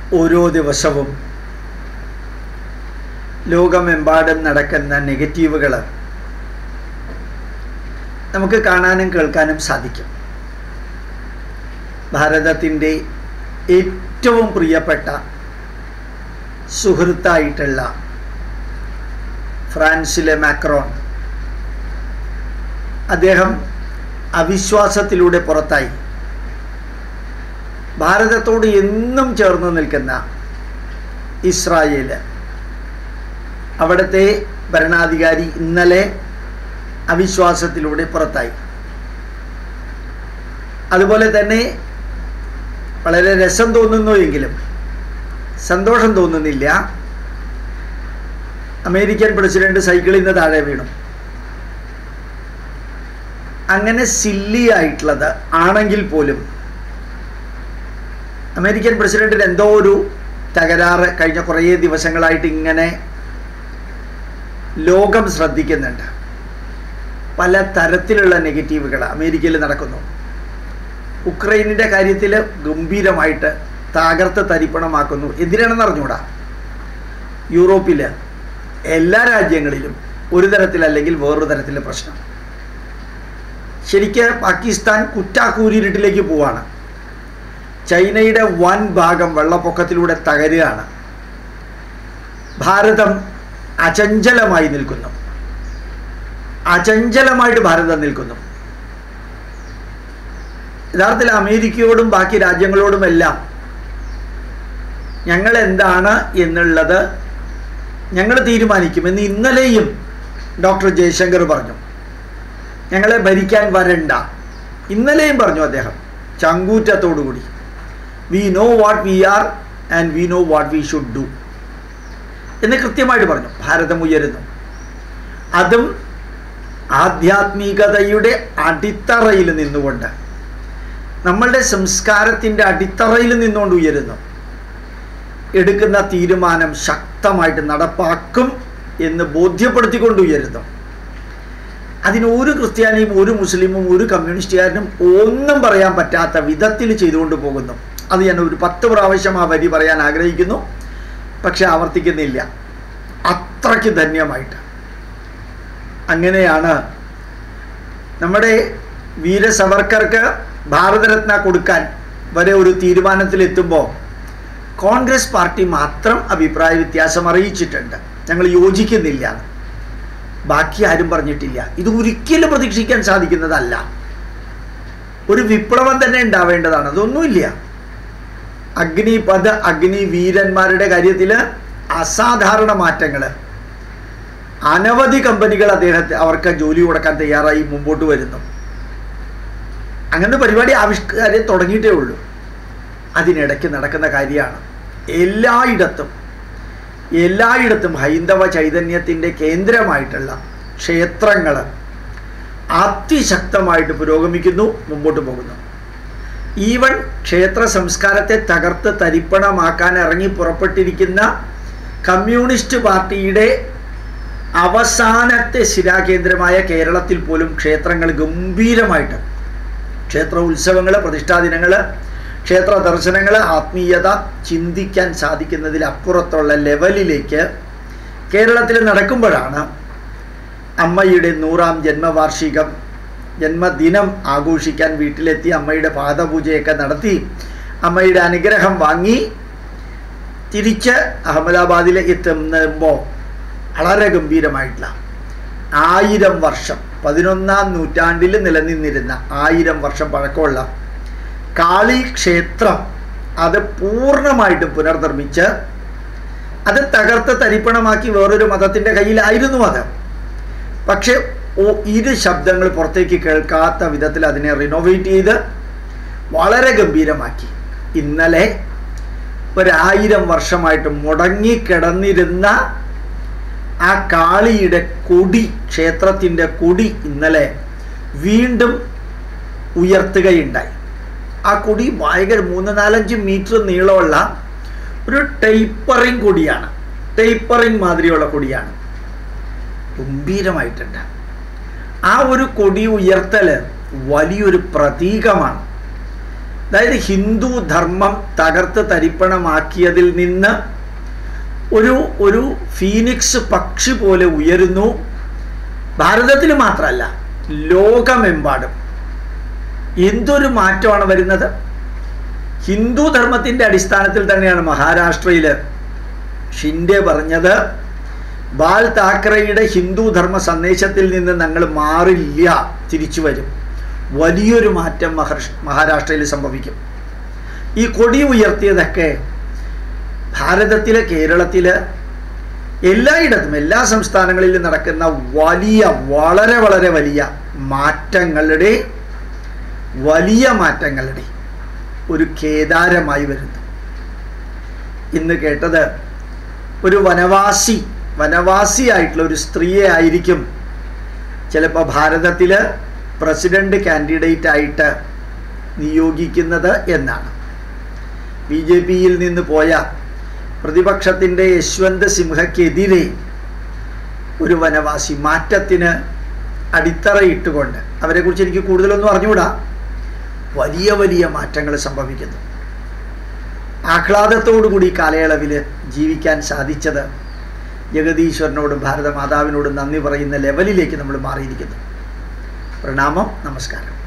ഓരോ ദിവസവും ലോകമെമ്പാടും നടക്കുന്ന നെഗറ്റീവുകൾ നമുക്ക് കാണാനും കേൾക്കാനും സാധിക്കും ഭാരതത്തിൻ്റെ ഏറ്റവും പ്രിയപ്പെട്ട സുഹൃത്തായിട്ടുള്ള ഫ്രാൻസിലെ മാക്രോൺ അദ്ദേഹം അവിശ്വാസത്തിലൂടെ പുറത്തായി ഭാരതത്തോട് എന്നും ചേർന്ന് നിൽക്കുന്ന ഇസ്രായേൽ അവിടുത്തെ ഭരണാധികാരി ഇന്നലെ അവിശ്വാസത്തിലൂടെ പുറത്തായി അതുപോലെ തന്നെ വളരെ രസം തോന്നുന്നു എങ്കിലും സന്തോഷം തോന്നുന്നില്ല അമേരിക്കൻ പ്രസിഡന്റ് സൈക്കിളിൽ നിന്ന് താഴെ വീണു അങ്ങനെ സില്ലി ആയിട്ടുള്ളത് ആണെങ്കിൽ പോലും അമേരിക്കൻ പ്രസിഡന്റിന് എന്തോ ഒരു തകരാറ് കഴിഞ്ഞ കുറേ ദിവസങ്ങളായിട്ട് ഇങ്ങനെ ലോകം ശ്രദ്ധിക്കുന്നുണ്ട് പല തരത്തിലുള്ള നെഗറ്റീവുകൾ അമേരിക്കയിൽ നടക്കുന്നു ഉക്രൈനിൻ്റെ കാര്യത്തിൽ ഗംഭീരമായിട്ട് തകർത്ത് തരിപ്പണമാക്കുന്നു എന്തിനാണെന്ന് അറിഞ്ഞൂടാ യൂറോപ്പിൽ എല്ലാ രാജ്യങ്ങളിലും ഒരു തരത്തിലല്ലെങ്കിൽ വേറൊരു തരത്തിലെ പ്രശ്നം ശരിക്ക് പാകിസ്ഥാൻ കുറ്റാക്കൂരിട്ടിലേക്ക് പോവാണ് ചൈനയുടെ വൻ ഭാഗം വെള്ളപ്പൊക്കത്തിലൂടെ തകരുകയാണ് ഭാരതം അചഞ്ചലമായി നിൽക്കുന്നു അചഞ്ചലമായിട്ട് ഭാരതം നിൽക്കുന്നു യഥാർത്ഥത്തിൽ അമേരിക്കയോടും ബാക്കി രാജ്യങ്ങളോടുമെല്ലാം ഞങ്ങൾ എന്താണ് എന്നുള്ളത് ഞങ്ങൾ തീരുമാനിക്കുമെന്ന് ഇന്നലെയും ഡോക്ടർ ജയശങ്കർ പറഞ്ഞു ഞങ്ങളെ ഭരിക്കാൻ വരണ്ട ഇന്നലെയും പറഞ്ഞു അദ്ദേഹം ചങ്കൂറ്റത്തോടുകൂടി we know what we are and we know what we should do എന്ന് കൃത്യമായിട്ട് പറഞ്ഞു ഭാരതം ഉയരുന്നു അതും ആധ്യാത്മികതയുടെ അടിത്തറയിൽ നിന്നുകൊണ്ട് നമ്മളുടെ സംസ്കാരത്തിൻ്റെ അടിത്തറയിൽ നിന്നുകൊണ്ട് ഉയരുന്നു എടുക്കുന്ന തീരുമാനം ശക്തമായിട്ട് നടപ്പാക്കും എന്ന് ബോധ്യപ്പെടുത്തിക്കൊണ്ട് ഉയരുന്നു അതിന് ഒരു ക്രിസ്ത്യാനിയും ഒരു മുസ്ലിമും ഒരു കമ്മ്യൂണിസ്റ്റുകാരനും ഒന്നും പറയാൻ പറ്റാത്ത വിധത്തിൽ ചെയ്തുകൊണ്ട് പോകുന്നു അത് ഞാൻ ഒരു പത്ത് പ്രാവശ്യം ആ വരി പറയാൻ ആഗ്രഹിക്കുന്നു പക്ഷെ ആവർത്തിക്കുന്നില്ല അത്രയ്ക്ക് ധന്യമായിട്ട് അങ്ങനെയാണ് നമ്മുടെ വീര സവർക്കർക്ക് ഭാരതരത്ന കൊടുക്കാൻ വരെ ഒരു തീരുമാനത്തിലെത്തുമ്പോൾ കോൺഗ്രസ് പാർട്ടി മാത്രം അഭിപ്രായ വ്യത്യാസം അറിയിച്ചിട്ടുണ്ട് ഞങ്ങൾ യോജിക്കുന്നില്ല ബാക്കി ആരും പറഞ്ഞിട്ടില്ല ഇത് ഒരിക്കലും പ്രതീക്ഷിക്കാൻ സാധിക്കുന്നതല്ല ഒരു വിപ്ലവം തന്നെ ഉണ്ടാവേണ്ടതാണ് അതൊന്നുമില്ല അഗ്നിപഥ അഗ്നി വീരന്മാരുടെ കാര്യത്തിൽ അസാധാരണ മാറ്റങ്ങൾ അനവധി കമ്പനികൾ അദ്ദേഹത്തെ അവർക്ക് ജോലി കൊടുക്കാൻ തയ്യാറായി മുമ്പോട്ട് വരുന്നു അങ്ങനെ പരിപാടി ആവിഷ്കാരം തുടങ്ങിയിട്ടേ ഉള്ളൂ അതിനിടയ്ക്ക് നടക്കുന്ന കാര്യമാണ് എല്ലായിടത്തും എല്ലായിടത്തും ഹൈന്ദവ ചൈതന്യത്തിൻ്റെ കേന്ദ്രമായിട്ടുള്ള ക്ഷേത്രങ്ങൾ അതിശക്തമായിട്ട് പുരോഗമിക്കുന്നു മുമ്പോട്ട് പോകുന്നു ഈവൻ ക്ഷേത്ര സംസ്കാരത്തെ തകർത്ത് തരിപ്പണമാക്കാൻ ഇറങ്ങി പുറപ്പെട്ടിരിക്കുന്ന കമ്മ്യൂണിസ്റ്റ് പാർട്ടിയുടെ അവസാനത്തെ ശിലാകേന്ദ്രമായ കേരളത്തിൽ പോലും ക്ഷേത്രങ്ങൾ ഗംഭീരമായിട്ട് ക്ഷേത്ര ഉത്സവങ്ങൾ പ്രതിഷ്ഠാദിനങ്ങൾ ക്ഷേത്ര ദർശനങ്ങൾ ആത്മീയത ചിന്തിക്കാൻ സാധിക്കുന്നതിൽ അപ്പുറത്തുള്ള ലെവലിലേക്ക് കേരളത്തിൽ നടക്കുമ്പോഴാണ് അമ്മയുടെ നൂറാം ജന്മവാർഷികം ജന്മദിനം ആഘോഷിക്കാൻ വീട്ടിലെത്തി അമ്മയുടെ പാദപൂജയൊക്കെ നടത്തി അമ്മയുടെ അനുഗ്രഹം വാങ്ങി തിരിച്ച് അഹമ്മദാബാദിൽ എത്തുമ്പോൾ വളരെ ഗംഭീരമായിട്ടുള്ള ആയിരം വർഷം പതിനൊന്നാം നൂറ്റാണ്ടിൽ നിലനിന്നിരുന്ന ആയിരം വർഷം പഴക്കമുള്ള കാളി ക്ഷേത്രം അത് പൂർണ്ണമായിട്ടും പുനർനിർമ്മിച്ച് അത് തകർത്ത് തരിപ്പണമാക്കി വേറൊരു മതത്തിൻ്റെ കയ്യിലായിരുന്നു അത് പക്ഷെ ഇരു ശബ്ദങ്ങൾ പുറത്തേക്ക് കേൾക്കാത്ത വിധത്തിൽ അതിനെ റിനോവേറ്റ് ചെയ്ത് വളരെ ഗംഭീരമാക്കി ഇന്നലെ ഒരായിരം വർഷമായിട്ട് മുടങ്ങിക്കിടന്നിരുന്ന ആ കാളിയുടെ കൊടി ക്ഷേത്രത്തിൻ്റെ കൊടി ഇന്നലെ വീണ്ടും ഉയർത്തുകയുണ്ടായി ആ കൊടി ഭയങ്കര മൂന്ന് നാലഞ്ച് മീറ്റർ നീളമുള്ള ഒരു ടൈപ്പറിങ് കൊടിയാണ് ടൈപ്പറിങ് മാതിരിയുള്ള കൊടിയാണ് ഗംഭീരമായിട്ടുണ്ട് ആ ഒരു കൊടി ഉയർത്തൽ വലിയൊരു പ്രതീകമാണ് അതായത് ഹിന്ദു ധർമ്മം തകർത്ത് തരിപ്പണമാക്കിയതിൽ നിന്ന് ഒരു ഒരു ഫീനിക്സ് പക്ഷി പോലെ ഉയരുന്നു ഭാരതത്തിൽ മാത്രമല്ല ലോകമെമ്പാടും എന്തൊരു മാറ്റമാണ് വരുന്നത് ഹിന്ദു ധർമ്മത്തിൻ്റെ അടിസ്ഥാനത്തിൽ തന്നെയാണ് മഹാരാഷ്ട്രയിൽ ഷിൻഡെ പറഞ്ഞത് ബാൽ താക്കറയുടെ ഹിന്ദു ധർമ്മ സന്ദേശത്തിൽ നിന്ന് ഞങ്ങൾ മാറില്ല തിരിച്ചു വരും വലിയൊരു മാറ്റം മഹർഷ് മഹാരാഷ്ട്രയിൽ സംഭവിക്കും ഈ കൊടി ഉയർത്തിയതൊക്കെ ഭാരതത്തിലെ കേരളത്തില് എല്ലായിടത്തും എല്ലാ സംസ്ഥാനങ്ങളിലും നടക്കുന്ന വലിയ വളരെ വളരെ വലിയ മാറ്റങ്ങളുടെ വലിയ മാറ്റങ്ങളുടെ ഒരു കേദാരമായി വരുന്നു ഇന്ന് കേട്ടത് ഒരു വനവാസി വനവാസിയായിട്ടുള്ള ഒരു സ്ത്രീയെ ആയിരിക്കും ചിലപ്പോൾ ഭാരതത്തിൽ പ്രസിഡന്റ് കാൻഡിഡേറ്റ് ആയിട്ട് നിയോഗിക്കുന്നത് എന്നാണ് ബി ജെ പിയിൽ നിന്ന് പോയ പ്രതിപക്ഷത്തിൻ്റെ യശ്വന്ത് സിംഹയ്ക്കെതിരെ ഒരു വനവാസി മാറ്റത്തിന് അടിത്തറയിട്ടുകൊണ്ട് അവരെക്കുറിച്ച് എനിക്ക് കൂടുതലൊന്നും അറിഞ്ഞുകൂടാ വലിയ വലിയ മാറ്റങ്ങൾ സംഭവിക്കുന്നു ആഹ്ലാദത്തോടുകൂടി കാലയളവിൽ ജീവിക്കാൻ സാധിച്ചത് ജഗദീശ്വരനോടും ഭാരതമാതാവിനോടും നന്ദി പറയുന്ന ലെവലിലേക്ക് നമ്മൾ മാറിയിരിക്കുന്നു പ്രണാമം നമസ്കാരം